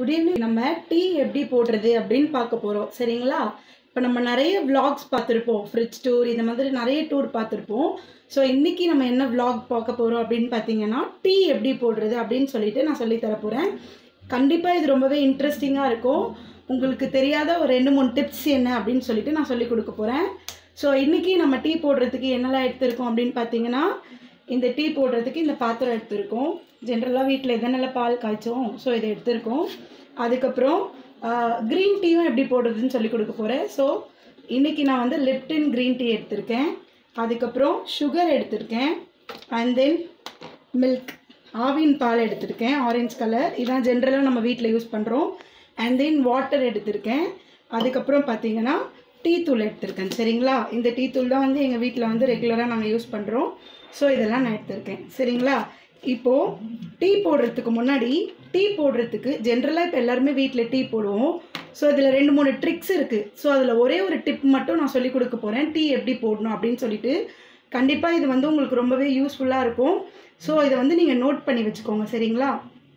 good evening நம்ம tea எப்படி போடுறது அப்படின்னு பார்க்க போகிறோம் சரிங்களா இப்போ நம்ம நிறைய vlogs பார்த்துருப்போம் ஃப்ரிட்ஜ் டூர் இந்த மாதிரி நிறைய டூர் பார்த்துருப்போம் ஸோ இன்றைக்கி நம்ம என்ன vlog பார்க்க போகிறோம் அப்படின்னு பார்த்தீங்கன்னா டீ எப்படி போடுறது அப்படின்னு சொல்லிட்டு நான் சொல்லித் தர போகிறேன் கண்டிப்பாக இது ரொம்பவே இன்ட்ரெஸ்டிங்காக இருக்கும் உங்களுக்கு தெரியாத ஒரு ரெண்டு மூணு டிப்ஸ் என்ன அப்படின்னு சொல்லிட்டு நான் சொல்லிக் கொடுக்க போகிறேன் ஸோ இன்றைக்கி நம்ம டீ போடுறதுக்கு என்னெல்லாம் எடுத்திருக்கோம் அப்படின்னு பார்த்தீங்கன்னா இந்த டீ போடுறதுக்கு இந்த பாத்திரம் எடுத்திருக்கோம் ஜென்ரலாக வீட்டில் எதனால பால் காய்ச்சோம் ஸோ இதை எடுத்திருக்கோம் அதுக்கப்புறம் க்ரீன் டீயும் எப்படி போடுறதுன்னு சொல்லி கொடுக்க போகிறேன் ஸோ இன்றைக்கி நான் வந்து லிப்டன் க்ரீன் டீ எடுத்திருக்கேன் அதுக்கப்புறம் சுகர் எடுத்திருக்கேன் அண்ட் தென் மில்க் ஆவின் பால் எடுத்திருக்கேன் ஆரஞ்சு கலர் இதான் ஜென்ரலாக நம்ம வீட்டில் யூஸ் பண்ணுறோம் அண்ட் தென் வாட்டர் எடுத்திருக்கேன் அதுக்கப்புறம் பார்த்தீங்கன்னா டீ தூள் எடுத்திருக்கேன் சரிங்களா இந்த டீ தூள் தான் வந்து எங்கள் வீட்டில் வந்து ரெகுலராக நாங்கள் யூஸ் பண்ணுறோம் ஸோ இதெல்லாம் நான் எடுத்திருக்கேன் சரிங்களா இப்போது டீ போடுறதுக்கு முன்னாடி டீ போடுறதுக்கு ஜென்ரலாக இப்போ எல்லாருமே வீட்டில் டீ போடுவோம் ஸோ இதில் ரெண்டு மூணு ட்ரிக்ஸ் இருக்குது ஸோ அதில் ஒரே ஒரு டிப் மட்டும் நான் சொல்லி கொடுக்க போகிறேன் டீ எப்படி போடணும் அப்படின்னு சொல்லிட்டு கண்டிப்பாக இது வந்து உங்களுக்கு ரொம்பவே யூஸ்ஃபுல்லாக இருக்கும் ஸோ இதை வந்து நீங்கள் நோட் பண்ணி வச்சுக்கோங்க சரிங்களா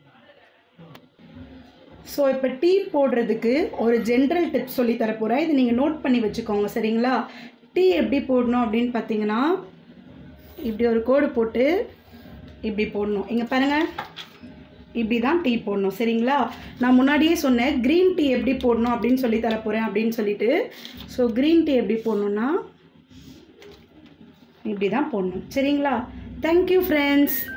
ஸோ இப்போ டீ போடுறதுக்கு ஒரு ஜென்ரல் டிப் சொல்லி தரப்போகிறேன் இதை நீங்கள் நோட் பண்ணி வச்சுக்கோங்க சரிங்களா டீ எப்படி போடணும் அப்படின்னு பார்த்தீங்கன்னா இப்படி ஒரு கோடு போட்டு இப்படி போடணும் இங்கே பாருங்கள் இப்படி தான் டீ போடணும் சரிங்களா நான் முன்னாடியே சொன்னேன் க்ரீன் டீ எப்படி போடணும் அப்படின்னு சொல்லி தரப்போகிறேன் அப்படின்னு சொல்லிட்டு ஸோ க்ரீன் டீ எப்படி போடணுன்னா இப்படி தான் போடணும் சரிங்களா தேங்க்யூ ஃப்ரெண்ட்ஸ்